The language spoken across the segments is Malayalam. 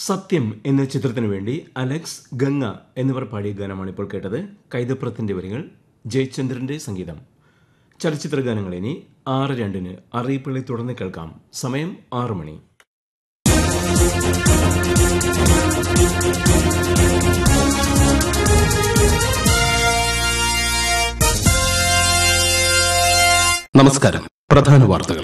സത്യം എന്ന ചിത്രത്തിനു വേണ്ടി അലക്സ് ഗംഗ എന്നിവർ പാടിയ ഗാനമാണ് ഇപ്പോൾ കേട്ടത് കൈതപ്രത്തിന്റെ വരികൾ ജയചന്ദ്രന്റെ സംഗീതം ചലച്ചിത്ര ഗാനങ്ങൾ ഇനി ആറ് രണ്ടിന് അറിയിപ്പുകളെ തുടർന്ന് കേൾക്കാം സമയം ആറ് മണി നമസ്കാരം പ്രധാന വാർത്തകൾ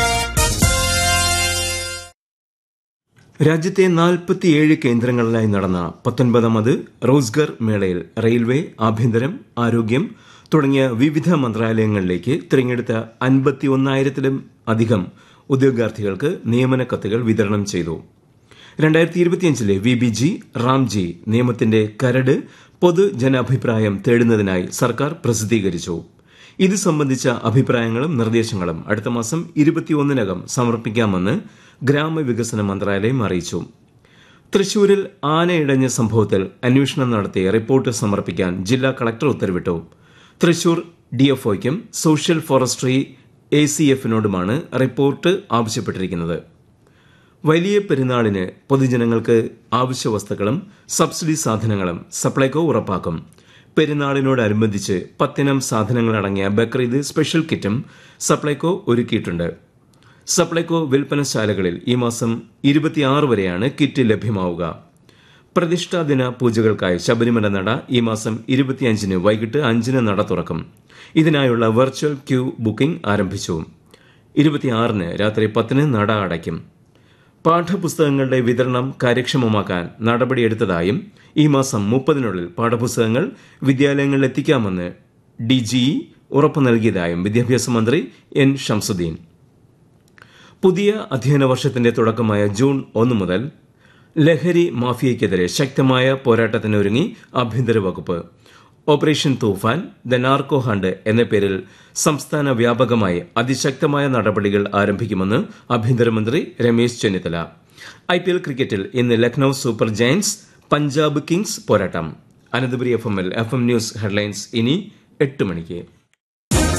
രാജ്യത്തെ നാൽപ്പത്തിയേഴ് കേന്ദ്രങ്ങളിലായി നടന്ന പത്തൊൻപതാമത് റോസ്ഗർ മേളയിൽ റെയിൽവേ ആഭ്യന്തരം ആരോഗ്യം തുടങ്ങിയ വിവിധ മന്ത്രാലയങ്ങളിലേക്ക് തിരഞ്ഞെടുത്ത അൻപത്തിയൊന്നായിരത്തിലും അധികം ഉദ്യോഗാർത്ഥികൾക്ക് നിയമന കത്തുകൾ വിതരണം ചെയ്തു രണ്ടായിരത്തി ഇരുപത്തിയഞ്ചിലെ വി ബി ജി റാംജി നിയമത്തിന്റെ കരട് പൊതുജനാഭിപ്രായം തേടുന്നതിനായി സർക്കാർ പ്രസിദ്ധീകരിച്ചു ഇത് സംബന്ധിച്ച അഭിപ്രായങ്ങളും നിർദ്ദേശങ്ങളും അടുത്ത മാസം ഇരുപത്തിയൊന്നിനകം സമർപ്പിക്കാമെന്ന് ഗ്രാമവികസന മന്ത്രാലയം അറിയിച്ചു തൃശൂരിൽ ആനയിടഞ്ഞ സംഭവത്തിൽ അന്വേഷണം നടത്തി റിപ്പോർട്ട് സമർപ്പിക്കാൻ ജില്ലാ കളക്ടർ ഉത്തരവിട്ടു തൃശൂർ ഡിഎഫ്ഒയ്ക്കും സോഷ്യൽ ഫോറസ്ട്രി എ സി എഫിനോടുമാണ് റിപ്പോർട്ട് ആവശ്യപ്പെട്ടിരിക്കുന്നത് വലിയ പെരുന്നാളിന് പൊതുജനങ്ങൾക്ക് ആവശ്യ വസ്തുക്കളും സബ്സിഡി സാധനങ്ങളും സപ്ലൈകോ ഉറപ്പാക്കും പെരുന്നാളിനോടനുബന്ധിച്ച് പത്തിനം സാധനങ്ങളടങ്ങിയ ബക്രീദ് സ്പെഷ്യൽ കിറ്റും സപ്ലൈകോ ഒരുക്കിയിട്ടുണ്ട് സപ്ലൈകോ വിൽപ്പനശാലകളിൽ ഈ മാസം ഇരുപത്തിയാറ് വരെയാണ് കിറ്റ് ലഭ്യമാവുക പ്രതിഷ്ഠാദിന പൂജകൾക്കായി ശബരിമല നട ഈ മാസം ഇരുപത്തിയഞ്ചിന് വൈകിട്ട് അഞ്ചിന് നട തുറക്കും ഇതിനായുള്ള വെർച്വൽ ക്യൂ ബുക്കിംഗ് ആരംഭിച്ചു ഇരുപത്തിയാറിന് രാത്രി പത്തിന് നട അടയ്ക്കും പാഠപുസ്തകങ്ങളുടെ വിതരണം കാര്യക്ഷമമാക്കാൻ നടപടിയെടുത്തതായും ഈ മാസം മുപ്പതിനുള്ളിൽ പാഠപുസ്തകങ്ങൾ വിദ്യാലയങ്ങളിൽ എത്തിക്കാമെന്ന് ഡിജിഇ ഉറപ്പു നൽകിയതായും വിദ്യാഭ്യാസ മന്ത്രി എൻ ഷംസുദ്ദീൻ പുതിയ അധ്യയന വർഷത്തിന്റെ തുടക്കമായ ജൂൺ ഒന്ന് മുതൽ ലഹരി മാഫിയയ്ക്കെതിരെ ശക്തമായ പോരാട്ടത്തിനൊരുങ്ങി ആഭ്യന്തര വകുപ്പ് operation Toofan the narco hunt എന്ന പേരിൽ സംസ്ഥാന വ്യാപകമായി അതിശക്തമായ നടപടികൾ ആരംഭിക്കുമെന്ന് ആഭ്യന്തരമന്ത്രി Ramesh Chennithala I P L ക്രിക്കറ്റിൽ ഇന്ന് Lucknow super giants Punjab kings പോരാട്ടം അനന്തപുരി എഫ് എമ്മിൽ എഫ് എം ന്യൂസ് ഹെഡ്ലൈൻസ് ഇനി എട്ട് മണിക്ക്